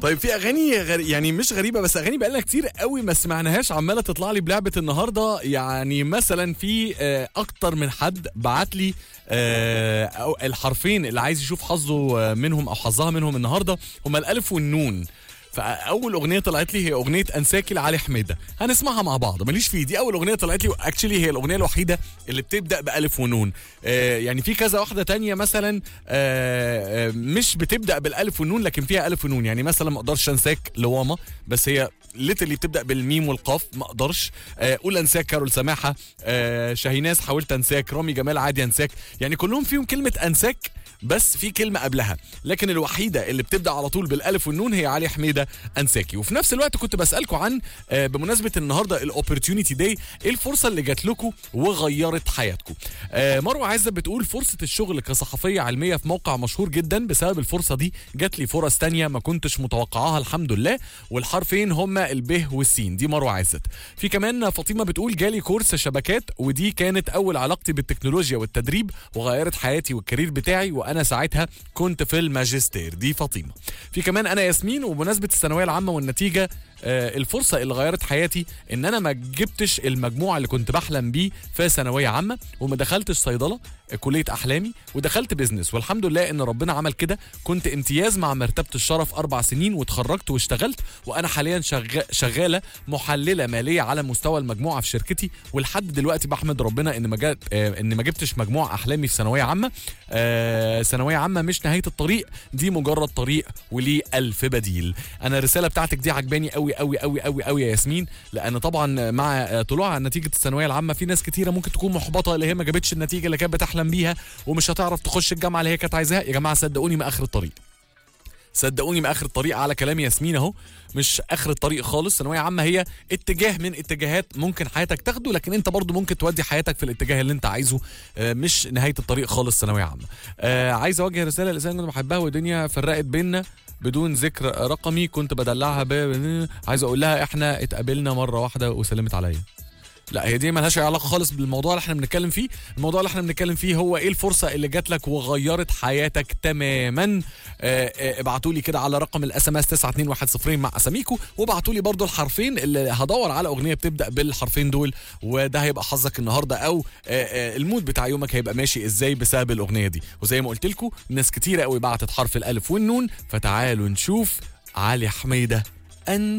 طيب في اغاني غري... يعني مش غريبه بس اغاني بقالنا كتير قوي ما سمعناهاش عماله تطلع لي بلعبه النهارده يعني مثلا في آه، اكتر من حد بعت لي آه، أو الحرفين اللي عايز يشوف حظه آه، منهم او حظها منهم النهارده هما الالف والنون فاول اغنيه طلعت لي هي اغنيه انساكي لعلي حميده هنسمعها مع بعض ماليش فيه دي اول اغنيه طلعت لي اكشلي هي الاغنيه الوحيده اللي بتبدا بالف ونون آه يعني في كذا واحده تانية مثلا آه آه مش بتبدا بالالف والنون لكن فيها الف ونون يعني مثلا ما اقدرش انساك لواما بس هي ليتلي بتبدا بالميم والقاف ما اقدرش آه قول انساك كارول سماحه آه شاهيناز حاولت انساك رامي جمال عادي انساك يعني كلهم فيهم كلمه انساك بس في كلمه قبلها لكن الوحيده اللي بتبدا على طول بالالف والنون هي علي حميده انساكي وفي نفس الوقت كنت بسالكم عن آه بمناسبه النهارده الاوبورتيونيتي داي ايه الفرصه اللي جات لكم وغيرت حياتكم آه مروه عزه بتقول فرصه الشغل كصحفيه علميه في موقع مشهور جدا بسبب الفرصه دي جات لي فرص تانية ما كنتش متوقعاها الحمد لله والحرفين هما الب والسين دي مروه عزت في كمان فاطمه بتقول جالي كورس شبكات ودي كانت اول علاقتي بالتكنولوجيا والتدريب وغيرت حياتي والكارير بتاعي وانا ساعتها كنت في الماجستير دي فاطمه في كمان انا ياسمين وبمناسبه الثانويه العامه والنتيجه آه، الفرصه اللي غيرت حياتي ان انا ما جبتش المجموع اللي كنت بحلم بيه في ثانويه عامه وما دخلتش صيدله آه، كليه احلامي ودخلت بيزنس والحمد لله ان ربنا عمل كده كنت امتياز مع مرتبه الشرف اربع سنين واتخرجت واشتغلت وانا حاليا شغ... شغاله محلله ماليه على مستوى المجموعه في شركتي ولحد دلوقتي بحمد ربنا ان ما جات آه، ان ما جبتش مجموع احلامي في ثانويه عامه آه، ثانويه عامه مش نهايه الطريق دي مجرد طريق وليه الف بديل انا الرساله بتاعتك دي عجباني قوي قوي قوي قوي قوي يا ياسمين لان طبعا مع آه، طلوع نتيجه الثانويه العامه في ناس كتيره ممكن تكون محبطه اللي هي ما جابتش النتيجه اللي كانت بتحلم بيها ومش هتعرف تخش الجامعه اللي هي كانت عايزاها يا جماعه صدقوني ما اخر الطريق صدقوني ما اخر الطريق على كلام ياسمين اهو مش اخر الطريق خالص ثانويه عامه هي اتجاه من اتجاهات ممكن حياتك تاخده لكن انت برضو ممكن تودي حياتك في الاتجاه اللي انت عايزه آه، مش نهايه الطريق خالص ثانويه عامه آه، عايز اوجه رساله للانسان كنت بحبها والدنيا فرقت بينا بدون ذكر رقمي كنت بدلعها ب... عايز اقول لها احنا اتقابلنا مره واحده وسلمت عليا لا هي دي ملهاش أي علاقه خالص بالموضوع اللي احنا بنتكلم فيه الموضوع اللي احنا بنتكلم فيه هو ايه الفرصه اللي جات لك وغيرت حياتك تماما ابعتوا لي كده على رقم الاس ام اس 92110 مع اساميكو وابعتوا لي برضو الحرفين اللي هدور على اغنيه بتبدا بالحرفين دول وده هيبقى حظك النهارده او آه، آه، المود بتاع يومك هيبقى ماشي ازاي بسبب الاغنيه دي وزي ما قلت لكم ناس كتيره قوي بعتت حرف الالف والنون فتعالوا نشوف علي حميده أن